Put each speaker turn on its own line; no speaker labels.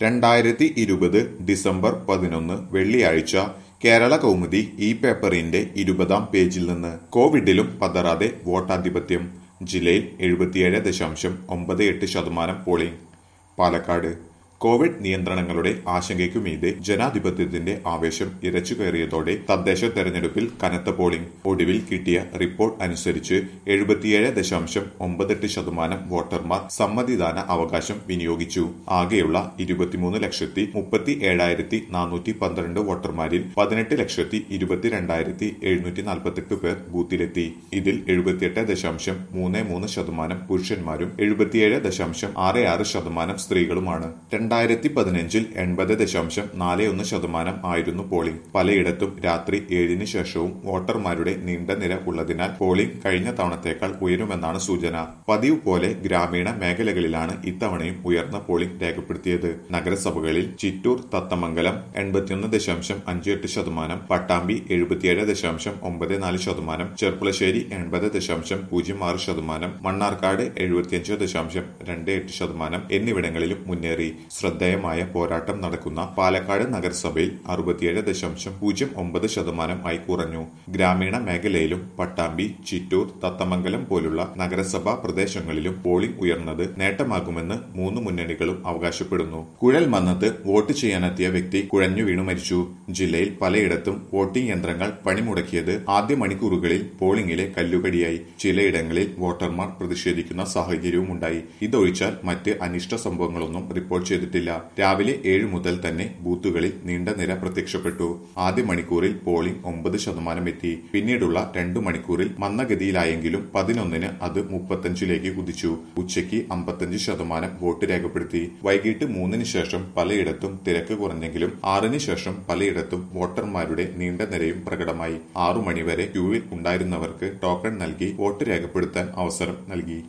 രണ്ടായിരത്തി ഇരുപത് ഡിസംബർ പതിനൊന്ന് വെള്ളിയാഴ്ച കേരള കൗമുദി ഈ പേപ്പറിന്റെ ഇരുപതാം പേജിൽ നിന്ന് കോവിഡിലും പതറാതെ വോട്ടാധിപത്യം ജില്ലയിൽ എഴുപത്തിയേഴ് ദശാംശം ഒമ്പത് എട്ട് ശതമാനം പോളിംഗ് പാലക്കാട് കോവിഡ് നിയന്ത്രണങ്ങളുടെ ആശങ്കയ്ക്കുമീതെ ജനാധിപത്യത്തിന്റെ ആവേശം ഇരച്ചുകയറിയതോടെ തദ്ദേശ തെരഞ്ഞെടുപ്പിൽ കനത്ത പോളിംഗ് ഒടുവിൽ കിട്ടിയ റിപ്പോർട്ട് അനുസരിച്ച് എഴുപത്തിയേഴ് ദശാംശം ഒമ്പതെട്ട് ശതമാനം വോട്ടർമാർ സമ്മതിദാന അവകാശം വിനിയോഗിച്ചു ആകെയുള്ള ഇരുപത്തിമൂന്ന് ലക്ഷത്തി മുപ്പത്തി ഏഴായിരത്തി നാനൂറ്റി പന്ത്രണ്ട് വോട്ടർമാരിൽ പതിനെട്ട് ലക്ഷത്തി ഇരുപത്തിരണ്ടായിരത്തി എഴുന്നൂറ്റി നാൽപ്പത്തെട്ട് പേർ ബൂത്തിലെത്തി ഇതിൽ എഴുപത്തിയെട്ട് ദശാംശം മൂന്ന് മൂന്ന് ശതമാനം പുരുഷന്മാരും എഴുപത്തിയേഴ് ദശാംശം ആറ് ആറ് ശതമാനം സ്ത്രീകളുമാണ് രണ്ടായിരത്തി പതിനഞ്ചിൽ എൺപത് ദശാംശം നാല് ഒന്ന് ശതമാനം ആയിരുന്നു പോളിംഗ് പലയിടത്തും രാത്രി ഏഴിന് ശേഷവും വോട്ടർമാരുടെ നീണ്ട നിര ഉള്ളതിനാൽ പോളിംഗ് കഴിഞ്ഞ തവണത്തേക്കാൾ ഉയരുമെന്നാണ് സൂചന പതിവ് പോലെ ഗ്രാമീണ മേഖലകളിലാണ് ഇത്തവണയും ഉയർന്ന പോളിംഗ് രേഖപ്പെടുത്തിയത് നഗരസഭകളിൽ ചിറ്റൂർ തത്തമംഗലം എൺപത്തിയൊന്ന് ദശാംശം അഞ്ച് എട്ട് ശതമാനം പട്ടാമ്പി എഴുപത്തിയേഴ് ദശാംശം ഒമ്പത് നാല് ശതമാനം ചെർപ്പുളശ്ശേരി എൺപത് ദശാംശം പൂജ്യം ആറ് ശതമാനം മണ്ണാർക്കാട് എഴുപത്തിയഞ്ച് ദശാംശം രണ്ട് എട്ട് ശതമാനം എന്നിവിടങ്ങളിലും മുന്നേറി ശ്രദ്ധേയമായ പോരാട്ടം നടക്കുന്ന പാലക്കാട് നഗരസഭയിൽ അറുപത്തിയേഴ് ദശാംശം പൂജ്യം ഒമ്പത് ശതമാനം ആയി കുറഞ്ഞു ഗ്രാമീണ മേഖലയിലും പട്ടാമ്പി ചിറ്റൂർ തത്തമംഗലം പോലുള്ള നഗരസഭാ പ്രദേശങ്ങളിലും പോളിംഗ് ഉയർന്നത് നേട്ടമാകുമെന്ന് മൂന്ന് മുന്നണികളും അവകാശപ്പെടുന്നു കുഴൽ മന്നത്ത് വോട്ട് ചെയ്യാനെത്തിയ വ്യക്തി കുഴഞ്ഞു വീണു മരിച്ചു ജില്ലയിൽ പലയിടത്തും വോട്ടിംഗ് യന്ത്രങ്ങൾ പണിമുടക്കിയത് ആദ്യ മണിക്കൂറുകളിൽ പോളിംഗിലെ കല്ലുകടിയായി ചിലയിടങ്ങളിൽ വോട്ടർമാർ പ്രതിഷേധിക്കുന്ന സാഹചര്യവും ഉണ്ടായി ഇതൊഴിച്ചാൽ മറ്റ് അനിഷ്ട സംഭവങ്ങളൊന്നും റിപ്പോർട്ട് ചെയ്തിട്ടില്ല രാവിലെ ഏഴ് മുതൽ തന്നെ ബൂത്തുകളിൽ നീണ്ട നിര പ്രത്യക്ഷപ്പെട്ടു ആദ്യ മണിക്കൂറിൽ പോളിംഗ് ഒമ്പത് ശതമാനം എത്തി പിന്നീടുള്ള രണ്ടു മണിക്കൂറിൽ മന്ദഗതിയിലായെങ്കിലും പതിനൊന്നിന് അത് മുപ്പത്തഞ്ചിലേക്ക് കുതിച്ചു ഉച്ചയ്ക്ക് അമ്പത്തഞ്ച് ശതമാനം വോട്ട് രേഖപ്പെടുത്തി വൈകിട്ട് മൂന്നിന് ശേഷം പലയിടത്തും തിരക്ക് കുറഞ്ഞെങ്കിലും ആറിന് ശേഷം പലയിടത്തും വോട്ടർമാരുടെ നീണ്ട നിരയും പ്രകടമായി ആറു മണിവരെ ക്യൂവിൽ ഉണ്ടായിരുന്നവർക്ക് ടോക്കൺ നൽകി വോട്ട് രേഖപ്പെടുത്താൻ അവസരം നൽകി